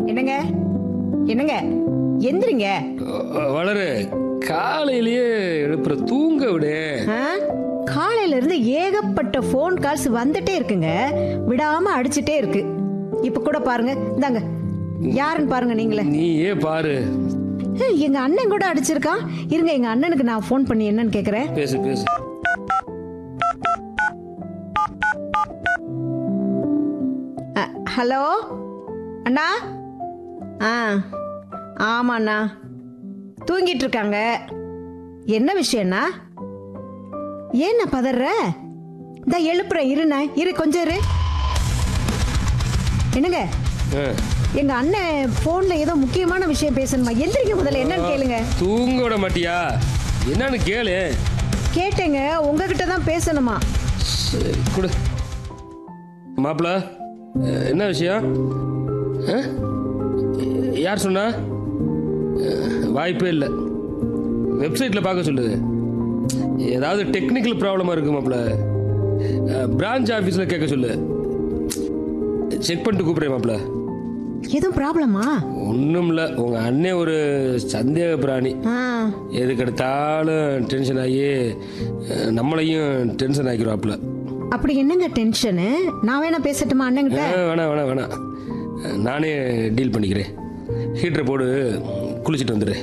என்னங்க என்னங்க எந்திரிங்க அஹ், வளரு காலையிலேயே எழுப்புற தூங்க விடு ஆ? காலையில இருந்து ஏகப்பட்ட ஃபோன் கால்ஸ் வந்துட்டே இருக்குங்க விடாம அடிச்சிட்டே இருக்கு இப்ப கூட பாருங்க இந்தாங்க யாருன்னு பாருங்க நீங்களே நீயே பாரு ஏய், எங்க அண்ணன் கூட அடிச்சிருக்கான் இருங்க எங்க அண்ணனுக்கு நான் ஃபோன் பண்ணி என்னன்னு கேக்குறேன் பேசு பேசு அ, ஹலோ அண்ணா ஆ ஆமாண்ணா தூங்கிட்டு இருக்காங்க என்ன விஷயம்ண்ணா ஏண்ணா பதற இந்த எழுப்புறேன் இருண்ணா இரு கொஞ்சம் இரு என்னங்க அஹ், எங்க அண்ணன் போன்ல ஏதோ முக்கியமான விஷயம் பேசணுமா எந்திரிங்க முதல்ல என்னன்னு கேளுங்க தூங்க விட மாட்டியா என்னன்னு கேளு கேட்டேங்க உங்ககிட்ட தான் பேசணுமா சரி, கொடு மாப்பிள அஹ், என்ன விஷயம் அஹ்? யார் சொன்னா அஹ், வாய்ப்பே இல்லை வெப்சைட்டில் பார்க்க சொல்லுது ஏதாவது டெக்னிக்கல் ப்ராப்ளமாக இருக்கு மாப்பிள பிரான்ச் ஆஃபீஸில் கேட்க சொல்லு செக் பண்ணிட்டு கூப்பிட்றேன் மாப்பிள எதுவும் ப்ராப்ளமா ஒன்றும் இல்லை உங்கள் அண்ணே ஒரு சந்தேக பிராணி ஆ எதுக்கு எடுத்தாலும் டென்ஷன் ஆகி அஹ், நம்மளையும் டென்ஷன் ஆக்கிடுவாப்புல அப்படி என்னங்க டென்ஷனு நான் வேணா பேசட்டுமா அண்ணன்கிட்ட ஆ, வேணாம் வேணாம் வேணாம் நானே டீல் பண்ணிக்கிறேன் ஹீட்டரை போடு குளிச்சுட்டு வந்துடு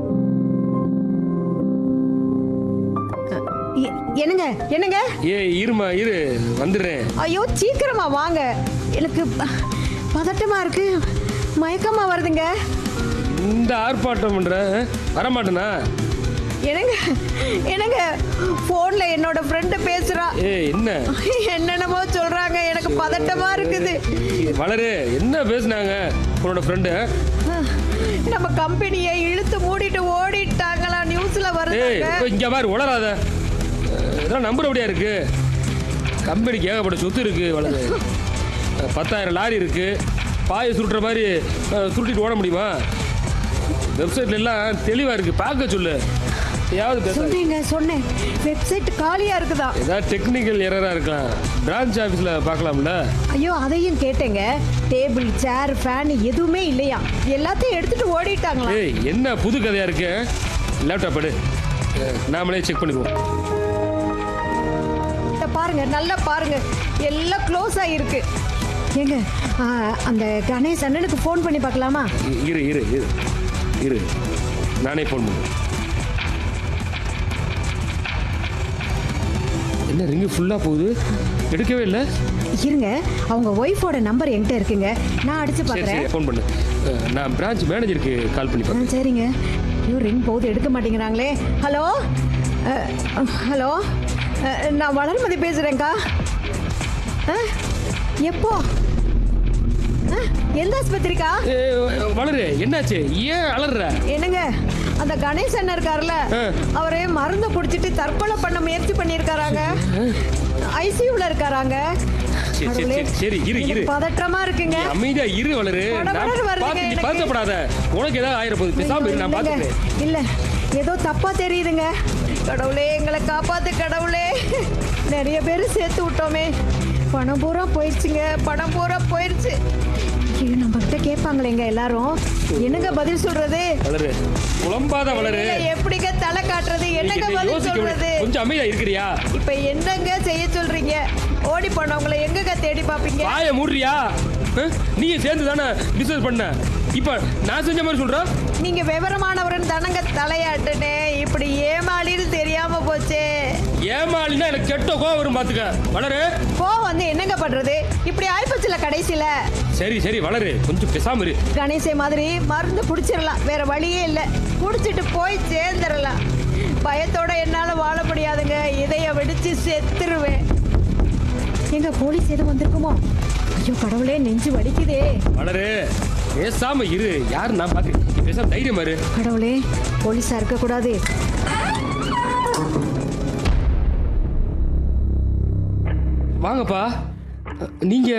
எ- என்னங்க என்னங்க ஏ இருமா இரு வந்துடுறேன் ஐயோ சீக்கிரமா வாங்க எனக்கு ப- பதட்டமா இருக்கு மயக்கமா வருதுங்க இந்த ஆர்ப்பாட்டம் பண்ற வரமாட்டேனா என்னங்க என்னங்க போன்ல என்னோட ஃப்ரெண்டு பேசுறா ஏ என்ன என்னென்னமோ சொல்றாங்க எனக்கு பதட்டமா இருக்குது வளரு என்ன பேசுனாங்க உன்னோட ஃப்ரெண்டு நம்ம கம்பெனியை இழுத்து மூடிட்டு ஓடிட்டாங்களா நியூஸ்ல ஏய் வருதுங்க இப்ப இங்க பாரு உளராத அஹ், இதெல்லாம் நம்புறபடியா இருக்கு கம்பெனிக்கு ஏகப்பட்ட சொத்து இருக்கு வளரு அஹ், பத்தாயிரம் லாரி இருக்கு பாயை சுருட்டுற மாதிரி அஹ், சுருட்டிட்டு ஓட முடியுமா வெப்சைட்ல எல்லாம் தெளிவா இருக்கு பார்க்க சொல்லு யாவது பேச சொன்னேங்க சொன்னேன் வெப்சைட் காலியா இருக்குதா ஏதாவது டெக்னிக்கல் எரரா இருக்கலாம் பிரான்ச் ஆஃபீஸில் பார்க்கலாம்ல ஐயோ அதையும் கேட்டேங்க டேபிள் சேர் ஃபேன் எதுவுமே இல்லையா எல்லாத்தையும் எடுத்துட்டு ஓடிட்டாங்களா ஏய் என்ன புது கதையா இருக்கு லேப்டாப் எடு அஹ், நாமளே செக் பண்ணிடுவோம் இத பாருங்க நல்லா பாருங்க எல்லாம் க்ளோஸ் ஆகிருக்கு ஏங்க ஆ, அந்த கணேஷ் அண்ணனுக்கு ஃபோன் பண்ணி பார்க்கலாமா இ- இரு இரு இரு இரு நானே ஃபோன் பண்ணுறேன் என்ன ரிங்கு ஃபுல்லாக போகுது எடுக்கவே இல்லை இருங்க அவங்க ஒய்ஃபோட நம்பர் என்கிட்ட இருக்குங்க நான் அடிச்சு சரி பார்க்குறேன் சரி ஃபோன் பண்ணு அஹ், நான் பிரான்ச் மேனேஜருக்கு கால் பண்ணி ஆ, பார்க்குறேன் சரிங்க ஐயோ ரிங் போகுது எடுக்க மாட்டேங்கிறாங்களே ஹலோ அஹ், ஹலோ அஹ், நான் வளர்மதி பேசுகிறேங்க்கா ஆ, எப்போ ஆ, எந்த ஆஸ்பத்திரிக்கா ஏய், வளரு என்னாச்சு ஏன் அலறுற என்னங்க அந்த கணேஷ் அண்ணன் இருக்காருல்ல ஆ. அவரே மருந்து குடிச்சிட்டு தற்கொலை பண்ண முயற்சி பண்ணியிருக்காராங்க ஐசியூல இருக்காராங்க சரி, சரி, கடவுளே, சரி, சரி, இரு, எனக்கு இரு. பதற்றமா இருக்குங்க நீ அமைதியா இரு வளரு பட நான் படன்னு வருதுங்க பார்த்து நீ எனக்கு. பதட்டப்படாத உனக்கு ஏதாவது ஆயிர போகுது பேசாம இரு நான் இல்லைங்க, பார்த்துக்கிறேன் இல்ல ஏதோ தப்பா தெரியுதுங்க கடவுளே எங்களை காப்பாத்து கடவுளே நிறைய பேர் சேர்த்து விட்டோமே பணம் பூரா போயிடுச்சுங்க பணம் பூரா போயிடுச்சு ஐயோ நம்ம கிட்ட கேட்பாங்களேங்க எல்லாரும் என்னங்க பதில் சொல்றது வளரு குழம்பாத வளரு இல்ல, எப்படிங்க தலை காட்டுறது என்னங்க நீ பதில் யோசிக்க சொல்றது விடு. கொஞ்சம் அமைதியா இருக்கிறியா இப்ப என்னங்க செய்ய சொல்றீங்க ஓடி போனவங்கள எங்கங்க தேடி பாப்பீங்க வாய மூடுறியா அஹ்? நீங்க சேர்ந்து தானே பிசினஸ் பண்ண இப்ப நான் செஞ்ச மாதிரி சொல்ற நீங்க விவரமானவரன் தானங்க தலையாட்டுனே இப்படி ஏமாளின்னு தெரியாம போச்சே ஏமாளினா எனக்கு கெட்ட கோவம் வரும் பாத்துக்க வளரு போ வந்து என்னங்க பண்றது இப்படி ஆயிப்போச்சுல கடைசியில சரி சரி வளரு கொஞ்சம் பேசாம இரு கணேசை மாதிரி மருந்து குடிச்சிடலாம் வேற வழியே இல்ல குடிச்சிட்டு போய் சேர்ந்துடலாம் பயத்தோட என்னால வாழ முடியாதுங்க இதய வெடிச்சு செத்துருவேன் எங்க போலீஸ் எதுவும் வந்திருக்குமோ ஐயோ கடவுளே நெஞ்சு வலிக்குதே வளரு பேசாம இரு யாரு நான் பாத்து நீ பேசாம தைரியம் இரு கடவுளே போலீஸா இருக்க கூடாது வாங்கப்பா நீங்க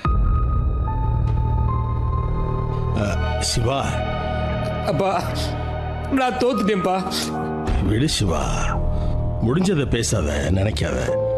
சிவா அப்பா நான் தோத்துட்டேன்ப்பா விடு சிவா முடிஞ்சதை பேசாத நினைக்காத